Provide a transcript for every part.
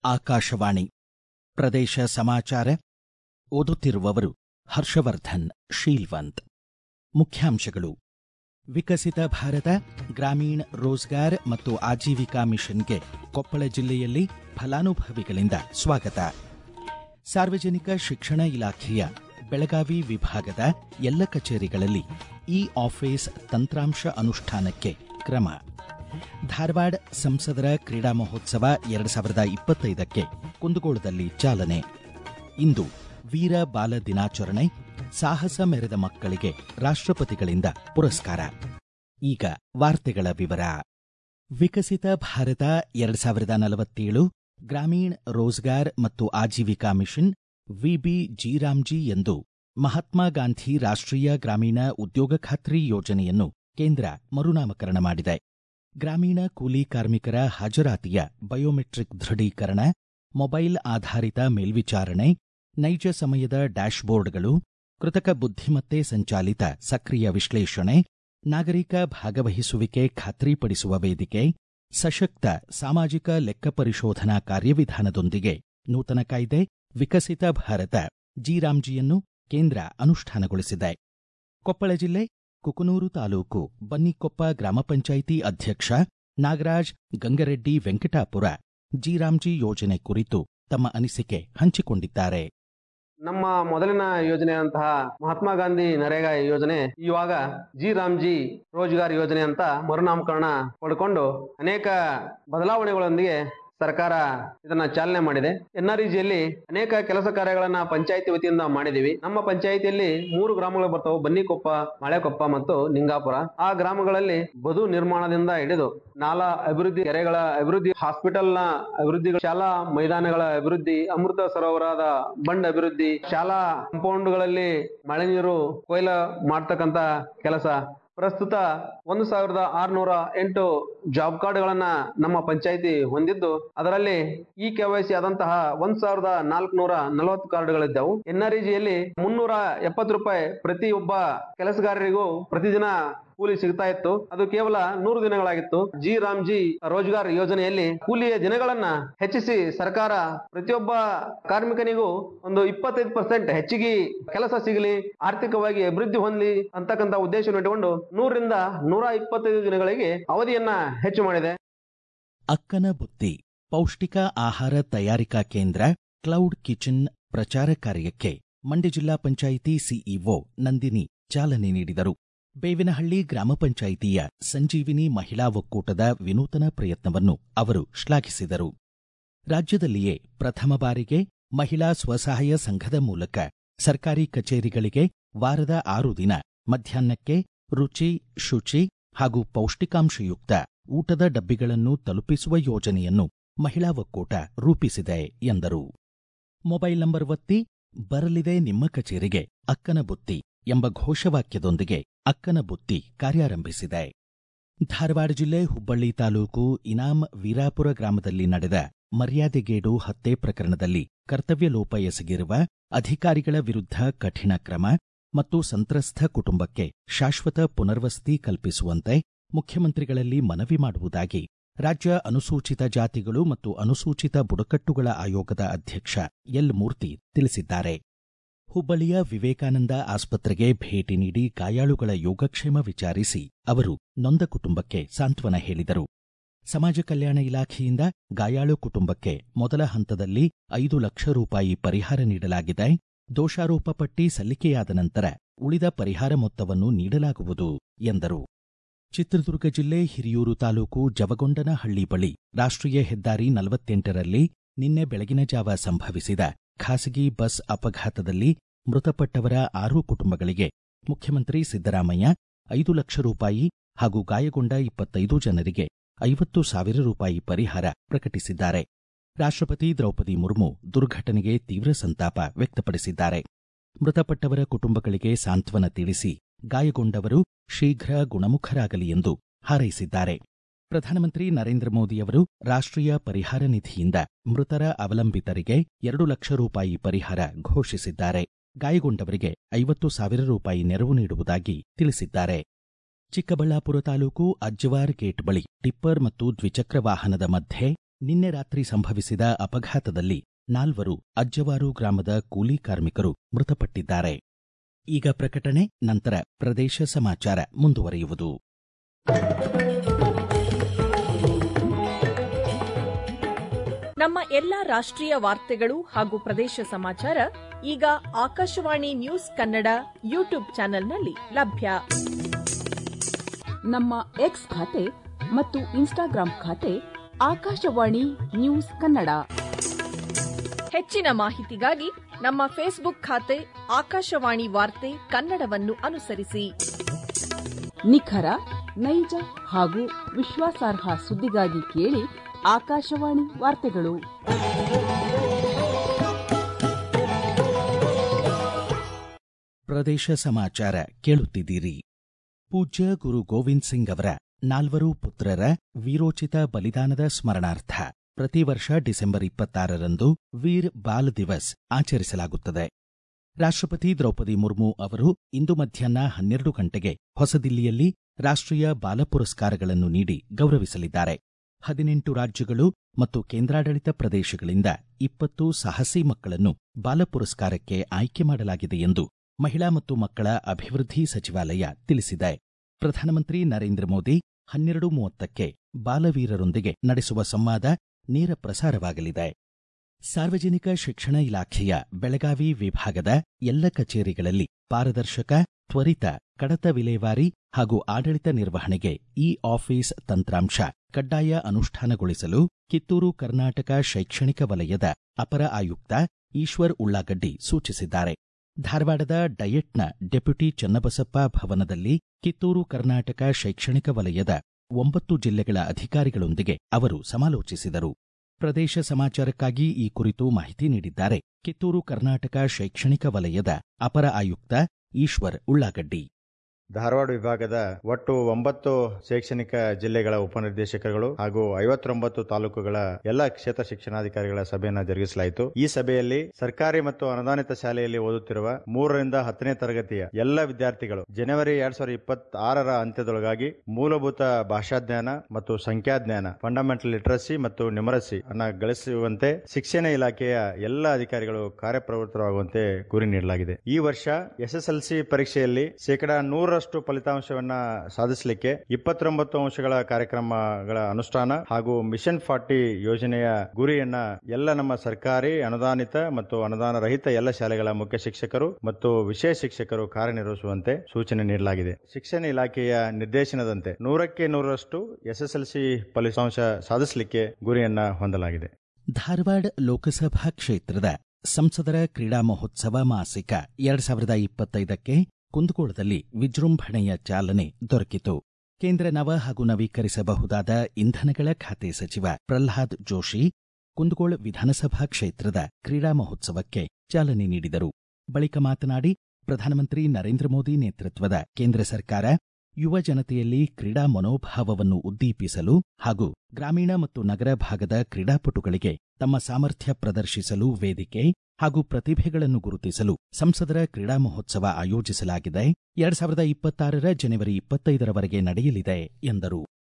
ಆಕಾಶವಾಣಿ ಪ್ರದೇಶ ಸಮಾಚಾರ ಓದುತ್ತಿರುವವರು ಹರ್ಷವರ್ಧನ್ ಶೀಲ್ವಂತ್ ಮುಖ್ಯಾಂಶಗಳು ವಿಕಸಿತ ಭಾರತ ಗ್ರಾಮೀಣ ರೋಜ್ಗಾರ್ ಮತ್ತು ಆಜೀವಿಕಾ ಮಿಷನ್ಗೆ ಕೊಪ್ಪಳ ಜಿಲ್ಲೆಯಲ್ಲಿ ಫಲಾನುಭವಿಗಳಿಂದ ಸ್ವಾಗತ ಸಾರ್ವಜನಿಕ ಶಿಕ್ಷಣ ಇಲಾಖೆಯ ಬೆಳಗಾವಿ ವಿಭಾಗದ ಎಲ್ಲ ಕಚೇರಿಗಳಲ್ಲಿ ಇ ಆಫೀಸ್ ತಂತ್ರಾಂಶ ಅನುಷ್ಠಾನಕ್ಕೆ ಕ್ರಮ ಧಾರವಾಡ ಸಂಸದರ ಕ್ರೀಡಾ ಮಹೋತ್ಸವ ಎರಡು ಸಾವಿರದ ಇಪ್ಪತ್ತೈದಕ್ಕೆ ಕುಂದಗೋಳದಲ್ಲಿ ಚಾಲನೆ ಇಂದು ವೀರ ಬಾಲ ದಿನಾಚರಣೆ ಸಾಹಸ ಮೆರೆದ ಮಕ್ಕಳಿಗೆ ರಾಷ್ಟ್ರಪತಿಗಳಿಂದ ಪುರಸ್ಕಾರ ಈಗ ವಾರ್ತೆಗಳ ವಿವರ ವಿಕಸಿತ ಭಾರತ ಎರಡು ಸಾವಿರದ ನಲವತ್ತೇಳು ಗ್ರಾಮೀಣ ರೋಜ್ಗಾರ್ ಮತ್ತು ಆಜೀವಿಕಾ ಮಿಷನ್ ವಿಬಿ ಜೀರಾಮ್ಜಿ ಎಂದು ಮಹಾತ್ಮ ಗಾಂಧಿ ರಾಷ್ಟ್ರೀಯ ಗ್ರಾಮೀಣ ಉದ್ಯೋಗ ಖಾತ್ರಿ ಯೋಜನೆಯನ್ನು ಕೇಂದ್ರ ಮರುನಾಮಕರಣ ಮಾಡಿದೆ ಗ್ರಾಮೀಣ ಕೂಲಿ ಕಾರ್ಮಿಕರ ಹಾಜರಾತಿಯ ಬಯೋಮೆಟ್ರಿಕ್ ದೃಢೀಕರಣ ಮೊಬೈಲ್ ಆಧಾರಿತ ಮೇಲ್ವಿಚಾರಣೆ ನೈಜ ಸಮಯದ ಡ್ಯಾಶ್ಬೋರ್ಡ್ಗಳು ಕೃತಕ ಬುದ್ಧಿಮತ್ತೆ ಸಂಚಾಲಿತ ಸಕ್ರಿಯ ವಿಶ್ಲೇಷಣೆ ನಾಗರಿಕ ಭಾಗವಹಿಸುವಿಕೆ ಖಾತ್ರಿಪಡಿಸುವ ವೇದಿಕೆ ಸಶಕ್ತ ಸಾಮಾಜಿಕ ಲೆಕ್ಕ ಪರಿಶೋಧನಾ ಕಾರ್ಯವಿಧಾನದೊಂದಿಗೆ ನೂತನ ಕಾಯ್ದೆ ವಿಕಸಿತ ಭಾರತ ಜಿರಾಮ್ಜಿಯನ್ನು ಕೇಂದ್ರ ಅನುಷ್ಠಾನಗೊಳಿಸಿದೆ ಕೊಪ್ಪಳ ಜಿಲ್ಲೆ ಕುಕನೂರು ತಾಲೂಕು ಬನ್ನಿಕೊಪ್ಪ ಗ್ರಾಮ ಪಂಚಾಯಿತಿ ಅಧ್ಯಕ್ಷ ನಾಗರಾಜ್ ಗಂಗರೆಡ್ಡಿ ವೆಂಕಟಾಪುರ ಜಿರಾಮ್ಜಿ ಯೋಜನೆ ಕುರಿತು ತಮ್ಮ ಅನಿಸಿಕೆ ಹಂಚಿಕೊಂಡಿದ್ದಾರೆ ನಮ್ಮ ಮೊದಲಿನ ಯೋಜನೆಯಂತಹ ಮಹಾತ್ಮ ಗಾಂಧಿ ನರೇಗಾ ಯೋಜನೆ ಇವಾಗ ಜಿ ರಾಮ್ಜಿ ರೋಜ್ಗಾರ್ ಯೋಜನೆ ಅಂತ ಮರುನಾಮಕರಣ ಪಡ್ಕೊಂಡು ಅನೇಕ ಬದಲಾವಣೆಗಳೊಂದಿಗೆ ಸರ್ಕಾರ ಇದನ್ನ ಚಾಲನೆ ಮಾಡಿದೆ ಎನ್ಆರ್ಇಜಿಯಲ್ಲಿ ಅನೇಕ ಕೆಲಸ ಕಾರ್ಯಗಳನ್ನ ಪಂಚಾಯತಿ ವತಿಯಿಂದ ಮಾಡಿದೀವಿ ನಮ್ಮ ಪಂಚಾಯಿತಿಯಲ್ಲಿ ಮೂರು ಗ್ರಾಮಗಳು ಬರ್ತವೆ ಬನ್ನಿಕೊಪ್ಪ ಮಳೆಕೊಪ್ಪ ಮತ್ತು ನಿಂಗಾಪುರ ಆ ಗ್ರಾಮಗಳಲ್ಲಿ ಬದು ನಿರ್ಮಾಣದಿಂದ ಹಿಡಿದು ನಾಲಾ ಅಭಿವೃದ್ಧಿ ಕೆರೆಗಳ ಅಭಿವೃದ್ಧಿ ಹಾಸ್ಪಿಟಲ್ನ ಅಭಿವೃದ್ಧಿ ಶಾಲಾ ಮೈದಾನಗಳ ಅಭಿವೃದ್ಧಿ ಅಮೃತ ಸರೋವರದ ಬಂಡ್ ಅಭಿವೃದ್ಧಿ ಶಾಲಾ ಕಾಂಪೌಂಡ್ಗಳಲ್ಲಿ ಮಳೆ ನೀರು ಕೊಯ್ಲ ಮಾಡ್ತಕ್ಕಂತ ಕೆಲಸ ಪ್ರಸ್ತುತ ಒಂದು ಸಾವಿರದ ಆರುನೂರ ಎಂಟು ಜಾಬ್ ಕಾರ್ಡ್ಗಳನ್ನ ನಮ್ಮ ಪಂಚಾಯಿತಿ ಹೊಂದಿದ್ದು ಅದರಲ್ಲಿ ಈ ಕೆವೈಸಿ ಆದಂತಹ ಒಂದ್ ಸಾವಿರದ ನಾಲ್ಕುನೂರ ನಲವತ್ತು ಕಾರ್ಡ್ಗಳಿದ್ದವು ಎನ್ಆರ್ಇಜಿಯಲ್ಲಿ ಮುನ್ನೂರ ಎಪ್ಪತ್ತು ರೂಪಾಯಿ ಪ್ರತಿ ಒಬ್ಬ ಕೆಲಸಗಾರರಿಗೂ ಪ್ರತಿದಿನ ಕೂಲಿ ಸಿಗ್ತಾ ಇತ್ತು ಅದು ಕೇವಲ ನೂರು ದಿನಗಳಾಗಿತ್ತು ಜಿ ರಾಮ್ಜಿ ರೋಜ್ಗಾರ್ ಯೋಜನೆಯಲ್ಲಿ ಕೂಲಿಯ ದಿನಗಳನ್ನ ಹೆಚ್ಚಿಸಿ ಸರ್ಕಾರ ಪ್ರತಿಯೊಬ್ಬ ಕಾರ್ಮಿಕನಿಗೂ ಒಂದು ಇಪ್ಪತ್ತೈದು ಪರ್ಸೆಂಟ್ ಹೆಚ್ಚಿಗೆ ಕೆಲಸ ಸಿಗಲಿ ಆರ್ಥಿಕವಾಗಿ ಅಭಿವೃದ್ಧಿ ಹೊಂದಲಿ ಅಂತಕ್ಕಂಥ ಉದ್ದೇಶವನ್ನು ಇಟ್ಟುಕೊಂಡು ನೂರರಿಂದ ನೂರ ಇಪ್ಪತ್ತೈದು ದಿನಗಳಿಗೆ ಅವಧಿಯನ್ನ ಹೆಚ್ಚು ಮಾಡಿದೆ ಅಕ್ಕನ ಬುತ್ತಿ ಪೌಷ್ಟಿಕ ಆಹಾರ ತಯಾರಿಕಾ ಕೇಂದ್ರ ಕ್ಲೌಡ್ ಕಿಚನ್ ಪ್ರಚಾರ ಕಾರ್ಯಕ್ಕೆ ಮಂಡ್ಯ ಜಿಲ್ಲಾ ಪಂಚಾಯಿತಿ ಸಿಇಒ ನಂದಿನಿ ಚಾಲನೆ ನೀಡಿದರು ಬೇವಿನಹಳ್ಳಿ ಗ್ರಾಮ ಪಂಚಾಯಿತಿಯ ಸಂಜೀವಿನಿ ಮಹಿಳಾ ಒಕ್ಕೂಟದ ವಿನೂತನ ಪ್ರಯತ್ನವನ್ನು ಅವರು ಶ್ಲಾಘಿಸಿದರು ರಾಜ್ಯದಲ್ಲಿಯೇ ಪ್ರಥಮ ಬಾರಿಗೆ ಮಹಿಳಾ ಸ್ವಸಹಾಯ ಸಂಘದ ಮೂಲಕ ಸರ್ಕಾರಿ ಕಚೇರಿಗಳಿಗೆ ವಾರದ ಆರು ದಿನ ಮಧ್ಯಾಹ್ನಕ್ಕೆ ರುಚಿ ಶುಚಿ ಹಾಗೂ ಪೌಷ್ಟಿಕಾಂಶಯುಕ್ತ ಊಟದ ಡಬ್ಬಿಗಳನ್ನು ತಲುಪಿಸುವ ಯೋಜನೆಯನ್ನು ಮಹಿಳಾ ಒಕ್ಕೂಟ ರೂಪಿಸಿದೆ ಎಂದರು ಮೊಬೈಲ್ ನಂಬರ್ ಒತ್ತಿ ಬರಲಿದೆ ನಿಮ್ಮ ಕಚೇರಿಗೆ ಅಕ್ಕನ ಬುತ್ತಿ ಎಂಬ ಘೋಷವಾಕ್ಯದೊಂದಿಗೆ ಅಕ್ಕನ ಬುತ್ತಿ ಕಾರ್ಯಾರಂಭಿಸಿದೆ ಧಾರವಾಡ ಜಿಲ್ಲೆ ಹುಬ್ಬಳ್ಳಿ ತಾಲೂಕು ಇನಾಂ ವೀರಾಪುರ ಗ್ರಾಮದಲ್ಲಿ ನಡೆದ ಮರ್ಯಾದೆಗೇಡು ಹತ್ಯೆ ಪ್ರಕರಣದಲ್ಲಿ ಕರ್ತವ್ಯ ಲೋಪ ಎಸಗಿರುವ ಅಧಿಕಾರಿಗಳ ವಿರುದ್ಧ ಕಠಿಣ ಕ್ರಮ ಮತ್ತು ಸಂತ್ರಸ್ತ ಕುಟುಂಬಕ್ಕೆ ಶಾಶ್ವತ ಪುನರ್ವಸತಿ ಕಲ್ಪಿಸುವಂತೆ ಮುಖ್ಯಮಂತ್ರಿಗಳಲ್ಲಿ ಮನವಿ ಮಾಡುವುದಾಗಿ ರಾಜ್ಯ ಅನುಸೂಚಿತ ಜಾತಿಗಳು ಮತ್ತು ಅನುಸೂಚಿತ ಬುಡಕಟ್ಟುಗಳ ಆಯೋಗದ ಅಧ್ಯಕ್ಷ ಎಲ್ ಮೂರ್ತಿ ತಿಳಿಸಿದ್ದಾರೆ ಹುಬ್ಬಳ್ಳಿಯ ವಿವೇಕಾನಂದ ಆಸ್ಪತ್ರೆಗೆ ಭೇಟಿ ನೀಡಿ ಗಾಯಾಳುಗಳ ಯೋಗಕ್ಷೇಮ ವಿಚಾರಿಸಿ ಅವರು ನೊಂದ ಕುಟುಂಬಕ್ಕೆ ಸಾಂತ್ವನ ಹೇಳಿದರು ಸಮಾಜ ಕಲ್ಯಾಣ ಇಲಾಖೆಯಿಂದ ಗಾಯಾಳು ಕುಟುಂಬಕ್ಕೆ ಮೊದಲ ಹಂತದಲ್ಲಿ ಐದು ಲಕ್ಷ ರೂಪಾಯಿ ಪರಿಹಾರ ನೀಡಲಾಗಿದೆ ದೋಷಾರೋಪ ಪಟ್ಟಿ ಸಲ್ಲಿಕೆಯಾದ ನಂತರ ಉಳಿದ ಪರಿಹಾರ ಮೊತ್ತವನ್ನು ನೀಡಲಾಗುವುದು ಎಂದರು ಚಿತ್ರದುರ್ಗ ಜಿಲ್ಲೆ ಹಿರಿಯೂರು ತಾಲೂಕು ಜವಗೊಂಡನಹಳ್ಳಿ ಬಳಿ ರಾಷ್ಟ್ರೀಯ ಹೆದ್ದಾರಿ ನಲವತ್ತೆಂಟರಲ್ಲಿ ನಿನ್ನೆ ಬೆಳಗಿನ ಜಾವ ಸಂಭವಿಸಿದ ಖಾಸಗಿ ಬಸ್ ಅಪಘಾತದಲ್ಲಿ ಮೃತಪಟ್ಟವರ ಆರು ಕುಟುಂಬಗಳಿಗೆ ಮುಖ್ಯಮಂತ್ರಿ ಸಿದ್ದರಾಮಯ್ಯ ಐದು ಲಕ್ಷ ರೂಪಾಯಿ ಹಾಗೂ ಗಾಯಗೊಂಡ ಇಪ್ಪತ್ತೈದು ಜನರಿಗೆ ಐವತ್ತು ಸಾವಿರ ರೂಪಾಯಿ ಪರಿಹಾರ ಪ್ರಕಟಿಸಿದ್ದಾರೆ ರಾಷ್ಟ್ರಪತಿ ದ್ರೌಪದಿ ಮುರ್ಮು ದುರ್ಘಟನೆಗೆ ತೀವ್ರ ಸಂತಾಪ ವ್ಯಕ್ತಪಡಿಸಿದ್ದಾರೆ ಮೃತಪಟ್ಟವರ ಕುಟುಂಬಗಳಿಗೆ ಸಾಂತ್ವನ ತಿಳಿಸಿ ಗಾಯಗೊಂಡವರು ಶೀಘ್ರ ಗುಣಮುಖರಾಗಲಿ ಎಂದು ಹಾರೈಸಿದ್ದಾರೆ ಪ್ರಧಾನಮಂತ್ರಿ ನರೇಂದ್ರ ಮೋದಿಯವರು ರಾಷ್ಟ್ರೀಯ ಪರಿಹಾರ ನಿಧಿಯಿಂದ ಮೃತರ ಅವಲಂಬಿತರಿಗೆ ಎರಡು ಲಕ್ಷ ರೂಪಾಯಿ ಪರಿಹಾರ ಘೋಷಿಸಿದ್ದಾರೆ ಗಾಯಗೊಂಡವರಿಗೆ ಐವತ್ತು ಸಾವಿರ ರೂಪಾಯಿ ನೆರವು ನೀಡುವುದಾಗಿ ತಿಳಿಸಿದ್ದಾರೆ ಚಿಕ್ಕಬಳ್ಳಾಪುರ ತಾಲೂಕು ಅಜ್ಜವಾರ್ ಗೇಟ್ ಬಳಿ ಟಿಪ್ಪರ್ ಮತ್ತು ದ್ವಿಚಕ್ರ ವಾಹನದ ಮಧ್ಯೆ ನಿನ್ನೆ ರಾತ್ರಿ ಸಂಭವಿಸಿದ ಅಪಘಾತದಲ್ಲಿ ನಾಲ್ವರು ಅಜ್ಜವಾರು ಗ್ರಾಮದ ಕೂಲಿ ಕಾರ್ಮಿಕರು ಮೃತಪಟ್ಟಿದ್ದಾರೆ ಈಗ ಪ್ರಕಟಣೆ ನಂತರ ಪ್ರದೇಶ ಸಮಾಚಾರ ಮುಂದುವರಿಯುವುದು ನಮ್ಮ ಎಲ್ಲಾ ರಾಷ್ಟ್ರೀಯ ವಾರ್ತೆಗಳು ಹಾಗೂ ಪ್ರದೇಶ ಸಮಾಚಾರ ಈಗ ಆಕಾಶವಾಣಿ ನ್ಯೂಸ್ ಕನ್ನಡ ಯೂಟ್ಯೂಬ್ ಚಾನೆಲ್ನಲ್ಲಿ ಲಭ್ಯ ನಮ್ಮ ಎಕ್ಸ್ ಖಾತೆ ಮತ್ತು ಇನ್ಸ್ಟಾಗ್ರಾಂ ಖಾತೆ ಆಕಾಶವಾಣಿ ನ್ಯೂಸ್ ಕನ್ನಡ ಹೆಚ್ಚಿನ ಮಾಹಿತಿಗಾಗಿ ನಮ್ಮ ಫೇಸ್ಬುಕ್ ಖಾತೆ ಆಕಾಶವಾಣಿ ವಾರ್ತೆ ಕನ್ನಡವನ್ನು ಅನುಸರಿಸಿ ನಿಖರ ನೈಜ ಹಾಗೂ ವಿಶ್ವಾಸಾರ್ಹ ಸುದ್ದಿಗಾಗಿ ಕೇಳಿ ಆಕಾಶವಾಣಿ ವಾರ್ತೆಗಳು ಪ್ರದೇಶ ಸಮಾಚಾರ ಕೇಳುತ್ತಿದ್ದೀರಿ ಪೂಜ್ಯ ಗುರು ಗೋವಿಂದ್ ಸಿಂಗ್ ಅವರ ನಾಲ್ವರು ಪುತ್ರರ ವೀರೋಚಿತ ಬಲಿದಾನದ ಸ್ಮರಣಾರ್ಥ ಪ್ರತಿ ವರ್ಷ ಡಿಸೆಂಬರ್ ಇಪ್ಪತ್ತಾರರಂದು ವೀರ್ ಬಾಲ್ ದಿವಸ್ ಆಚರಿಸಲಾಗುತ್ತದೆ ರಾಷ್ಟ್ರಪತಿ ದ್ರೌಪದಿ ಮುರ್ಮು ಅವರು ಇಂದು ಮಧ್ಯಾಹ್ನ ಹನ್ನೆರಡು ಗಂಟೆಗೆ ಹೊಸದಿಲ್ಲಿಯಲ್ಲಿ ರಾಷ್ಟ್ರೀಯ ಬಾಲ ಪುರಸ್ಕಾರಗಳನ್ನು ನೀಡಿ ಗೌರವಿಸಲಿದ್ದಾರೆ ಹದಿನೆಂಟು ರಾಜ್ಯಗಳು ಮತ್ತು ಕೇಂದ್ರಾಡಳಿತ ಪ್ರದೇಶಗಳಿಂದ ಇಪ್ಪತ್ತು ಸಾಹಸಿ ಮಕ್ಕಳನ್ನು ಬಾಲ ಪುರಸ್ಕಾರಕ್ಕೆ ಆಯ್ಕೆ ಮಾಡಲಾಗಿದೆ ಎಂದು ಮಹಿಳಾ ಮತ್ತು ಮಕ್ಕಳ ಅಭಿವೃದ್ಧಿ ಸಚಿವಾಲಯ ತಿಳಿಸಿದೆ ಪ್ರಧಾನಮಂತ್ರಿ ನರೇಂದ್ರ ಮೋದಿ ಹನ್ನೆರಡು ಮೂವತ್ತಕ್ಕೆ ಬಾಲವೀರರೊಂದಿಗೆ ನಡೆಸುವ ಸಂವಾದ ನೇರ ಪ್ರಸಾರವಾಗಲಿದೆ ಸಾರ್ವಜನಿಕ ಶಿಕ್ಷಣ ಇಲಾಖೆಯ ಬೆಳಗಾವಿ ವಿಭಾಗದ ಎಲ್ಲ ಕಚೇರಿಗಳಲ್ಲಿ ಪಾರದರ್ಶಕ ತ್ವರಿತ ಕಡತ ವಿಲೇವಾರಿ ಹಾಗೂ ಆಡಳಿತ ನಿರ್ವಹಣೆಗೆ ಇ ಆಫೀಸ್ ತಂತ್ರಾಂಶ ಕಡ್ಡಾಯ ಅನುಷ್ಠಾನಗೊಳಿಸಲು ಕಿತ್ತೂರು ಕರ್ನಾಟಕ ಶೈಕ್ಷಣಿಕ ವಲಯದ ಅಪರ ಆಯುಕ್ತ ಈಶ್ವರ್ ಉಳ್ಳಾಗಡ್ಡಿ ಸೂಚಿಸಿದ್ದಾರೆ ಧಾರವಾಡದ ಡಯಟ್ನ ಡೆಪ್ಯೂಟಿ ಚನ್ನಬಸಪ್ಪ ಭವನದಲ್ಲಿ ಕಿತ್ತೂರು ಕರ್ನಾಟಕ ಶೈಕ್ಷಣಿಕ ವಲಯದ ಒಂಬತ್ತು ಜಿಲ್ಲೆಗಳ ಅಧಿಕಾರಿಗಳೊಂದಿಗೆ ಅವರು ಸಮಾಲೋಚಿಸಿದರು ಪ್ರದೇಶ ಸಮಾಚಾರಕ್ಕಾಗಿ ಈ ಕುರಿತು ಮಾಹಿತಿ ನೀಡಿದ್ದಾರೆ ಕಿತ್ತೂರು ಕರ್ನಾಟಕ ಶೈಕ್ಷಣಿಕ ವಲಯದ ಅಪರ ಆಯುಕ್ತ ಈಶ್ವರ್ ಉಳ್ಳಾಗಡ್ಡಿ ಧಾರವಾಡ ವಿಭಾಗದ ಒಟ್ಟು ಒಂಬತ್ತು ಶೈಕ್ಷಣಿಕ ಜಿಲ್ಲೆಗಳ ಉಪನಿರ್ದೇಶಕರುಗಳು ಹಾಗೂ ಐವತ್ತೊಂಬತ್ತು ತಾಲೂಕುಗಳ ಎಲ್ಲ ಕ್ಷೇತ್ರ ಶಿಕ್ಷಣಾಧಿಕಾರಿಗಳ ಸಭೆಯನ್ನು ಜರುಗಿಸಲಾಯಿತು ಈ ಸಭೆಯಲ್ಲಿ ಸರ್ಕಾರಿ ಮತ್ತು ಅನುದಾನಿತ ಶಾಲೆಯಲ್ಲಿ ಓದುತ್ತಿರುವ ಮೂರರಿಂದ ಹತ್ತನೇ ತರಗತಿಯ ಎಲ್ಲ ವಿದ್ಯಾರ್ಥಿಗಳು ಜನವರಿ ಎರಡ್ ಸಾವಿರದ ಇಪ್ಪತ್ತಾರರ ಅಂತ್ಯದೊಳಗಾಗಿ ಮೂಲಭೂತ ಭಾಷಾಜ್ಞಾನ ಮತ್ತು ಸಂಖ್ಯಾಜ್ಞಾನ ಫಂಡಮೆಂಟಲ್ ಲಿಟರಸಿ ಮತ್ತು ನ್ಯೂಮರಸಿ ಅನ್ನ ಗಳಿಸುವಂತೆ ಶಿಕ್ಷಣ ಇಲಾಖೆಯ ಎಲ್ಲ ಅಧಿಕಾರಿಗಳು ಕಾರ್ಯಪ್ರವೃತ್ತರಾಗುವಂತೆ ಗುರಿ ನೀಡಲಾಗಿದೆ ಈ ವರ್ಷ ಎಸ್ಎಸ್ಎಲ್ಸಿ ಪರೀಕ್ಷೆಯಲ್ಲಿ ಶೇಕಡಾ ನೂರರಷ್ಟು ಫಲಿತಾಂಶವನ್ನ ಸಾಧಿಸಲಿಕ್ಕೆ ಇಪ್ಪತ್ತೊಂಬತ್ತು ಅಂಶಗಳ ಕಾರ್ಯಕ್ರಮಗಳ ಅನುಷ್ಠಾನ ಹಾಗೂ ಮಿಷನ್ ಫಾರ್ಟಿ ಯೋಜನೆಯ ಗುರಿಯನ್ನ ಎಲ್ಲ ನಮ್ಮ ಸರ್ಕಾರಿ ಅನುದಾನಿತ ಮತ್ತು ಅನುದಾನ ರಹಿತ ಎಲ್ಲ ಶಾಲೆಗಳ ಮುಖ್ಯ ಶಿಕ್ಷಕರು ಮತ್ತು ವಿಶೇಷ ಶಿಕ್ಷಕರು ಕಾರ್ಯನಿರ್ವಹಿಸುವಂತೆ ಸೂಚನೆ ನೀಡಲಾಗಿದೆ ಶಿಕ್ಷಣ ಇಲಾಖೆಯ ನಿರ್ದೇಶನದಂತೆ ನೂರಕ್ಕೆ ನೂರರಷ್ಟು ಎಸ್ಎಸ್ಎಲ್ಸಿ ಫಲಿತಾಂಶ ಸಾಧಿಸಲಿಕ್ಕೆ ಗುರಿಯನ್ನ ಹೊಂದಲಾಗಿದೆ ಧಾರವಾಡ ಲೋಕಸಭಾ ಕ್ಷೇತ್ರದ ಸಂಸದರ ಕ್ರೀಡಾ ಮಹೋತ್ಸವ ಮಾಸಿಕ ಎರಡ್ ಸಾವಿರದ ಇಪ್ಪತ್ತೈದಕ್ಕೆ ಕುಂದಗೋಳದಲ್ಲಿ ವಿಜೃಂಭಣೆಯ ಚಾಲನೆ ದೊರಕಿತು ಕೇಂದ್ರ ನವ ಹಾಗೂ ನವೀಕರಿಸಬಹುದಾದ ಇಂಧನಗಳ ಖಾತೆ ಸಚಿವ ಪ್ರಲ್ಹಾದ್ ಜೋಶಿ ಕುಂದಗೋಳ ವಿಧಾನಸಭಾ ಕ್ಷೇತ್ರದ ಕ್ರೀಡಾ ಮಹೋತ್ಸವಕ್ಕೆ ಚಾಲನೆ ನೀಡಿದರು ಬಳಿಕ ಮಾತನಾಡಿ ಪ್ರಧಾನಮಂತ್ರಿ ನರೇಂದ್ರ ಮೋದಿ ನೇತೃತ್ವದ ಕೇಂದ್ರ ಸರ್ಕಾರ ಯುವ ಜನತೆಯಲ್ಲಿ ಕ್ರೀಡಾ ಮನೋಭಾವವನ್ನು ಉದ್ದೀಪಿಸಲು ಹಾಗೂ ಗ್ರಾಮೀಣ ಮತ್ತು ನಗರ ಭಾಗದ ಕ್ರೀಡಾಪಟುಗಳಿಗೆ ತಮ್ಮ ಸಾಮರ್ಥ್ಯ ಪ್ರದರ್ಶಿಸಲು ವೇದಿಕೆ ಹಾಗೂ ಪ್ರತಿಭೆಗಳನ್ನು ಗುರುತಿಸಲು ಸಂಸದರ ಕ್ರೀಡಾ ಮಹೋತ್ಸವ ಆಯೋಜಿಸಲಾಗಿದೆ ಎರಡ್ ಸಾವಿರದ ಇಪ್ಪತ್ತಾರರ ಜನವರಿ ಇಪ್ಪತ್ತೈದರವರೆಗೆ ನಡೆಯಲಿದೆ ಎಂದರು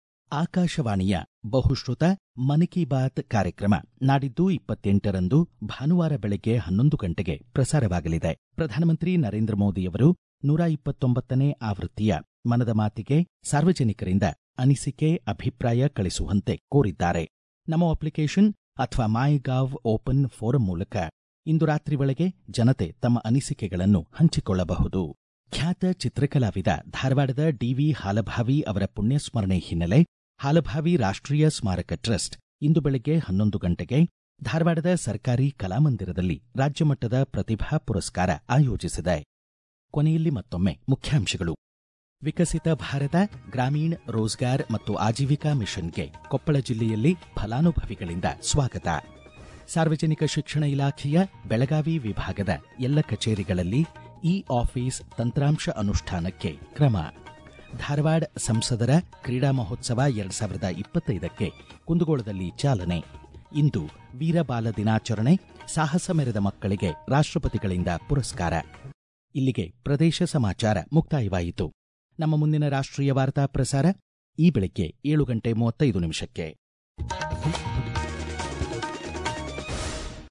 ಆಕಾಶವಾಣಿಯ ಬಹುಶ್ರುತ ಮನ್ ಕಿ ಬಾತ್ ಕಾರ್ಯಕ್ರಮ ನಾಡಿದ್ದು ಇಪ್ಪತ್ತೆಂಟರಂದು ಭಾನುವಾರ ಬೆಳಗ್ಗೆ ಹನ್ನೊಂದು ಗಂಟೆಗೆ ಪ್ರಸಾರವಾಗಲಿದೆ ಪ್ರಧಾನಮಂತ್ರಿ ನರೇಂದ್ರ ಮೋದಿಯವರು ನೂರ ಇಪ್ಪತ್ತೊಂಬತ್ತನೇ ಆವೃತ್ತಿಯ ಮನದ ಮಾತಿಗೆ ಸಾರ್ವಜನಿಕರಿಂದ ಅನಿಸಿಕೆ ಅಭಿಪ್ರಾಯ ಕಳಿಸುವಂತೆ ಕೋರಿದ್ದಾರೆ ನಮೋ ಅಪ್ಲಿಕೇಶನ್ ಅಥವಾ ಮೈ ಗಾವ್ ಓಪನ್ ಫೋರಂ ಮೂಲಕ ಇಂದು ರಾತ್ರಿ ವೇಳೆಗೆ ಜನತೆ ತಮ್ಮ ಅನಿಸಿಕೆಗಳನ್ನು ಹಂಚಿಕೊಳ್ಳಬಹುದು ಖ್ಯಾತ ಚಿತ್ರಕಲಾವಿದ ಧಾರವಾಡದ ಡಿವಿ ಹಾಲಭಾವಿ ಅವರ ಪುಣ್ಯಸ್ಮರಣೆ ಹಿನ್ನೆಲೆ ಹಾಲಭಾವಿ ರಾಷ್ಟ್ರೀಯ ಸ್ಮಾರಕ ಟ್ರಸ್ಟ್ ಇಂದು ಬೆಳಗ್ಗೆ ಹನ್ನೊಂದು ಗಂಟೆಗೆ ಧಾರವಾಡದ ಸರ್ಕಾರಿ ಕಲಾಮಂದಿರದಲ್ಲಿ ರಾಜ್ಯಮಟ್ಟದ ಪ್ರತಿಭಾ ಪುರಸ್ಕಾರ ಆಯೋಜಿಸಿದೆ ಕೊನೆಯಲ್ಲಿ ಮತ್ತೊಮ್ಮೆ ಮುಖ್ಯಾಂಶಗಳು ವಿಕಸಿತ ಭಾರತ ಗ್ರಾಮೀಣ ರೋಜ್ಗಾರ್ ಮತ್ತು ಆಜೀವಿಕಾ ಮಿಷನ್ಗೆ ಕೊಪ್ಪಳ ಜಿಲ್ಲೆಯಲ್ಲಿ ಫಲಾನುಭವಿಗಳಿಂದ ಸ್ವಾಗತ ಸಾರ್ವಜನಿಕ ಶಿಕ್ಷಣ ಇಲಾಖೆಯ ಬೆಳಗಾವಿ ವಿಭಾಗದ ಎಲ್ಲ ಕಚೇರಿಗಳಲ್ಲಿ ಇ ಆಫೀಸ್ ತಂತ್ರಾಂಶ ಅನುಷ್ಠಾನಕ್ಕೆ ಕ್ರಮ ಧಾರವಾಡ ಸಂಸದರ ಕ್ರೀಡಾ ಮಹೋತ್ಸವ ಎರಡ್ ಸಾವಿರದ ಇಪ್ಪತ್ತೈದಕ್ಕೆ ಕುಂದಗೋಳದಲ್ಲಿ ಚಾಲನೆ ಇಂದು ವೀರಬಾಲ ದಿನಾಚರಣೆ ಸಾಹಸ ಮೆರೆದ ಮಕ್ಕಳಿಗೆ ರಾಷ್ಟ್ರಪತಿಗಳಿಂದ ಪುರಸ್ಕಾರ ಇಲ್ಲಿಗೆ ಪ್ರದೇಶ ಸಮಾಚಾರ ಮುಕ್ತಾಯವಾಯಿತು ನಮ್ಮ ಮುಂದಿನ ರಾಷ್ಟ್ರೀಯ ವಾರ್ತಾ ಪ್ರಸಾರ ಈ ಬೆಳಗ್ಗೆ ಏಳು ಗಂಟೆ ಮೂವತ್ತೈದು ನಿಮಿಷಕ್ಕೆ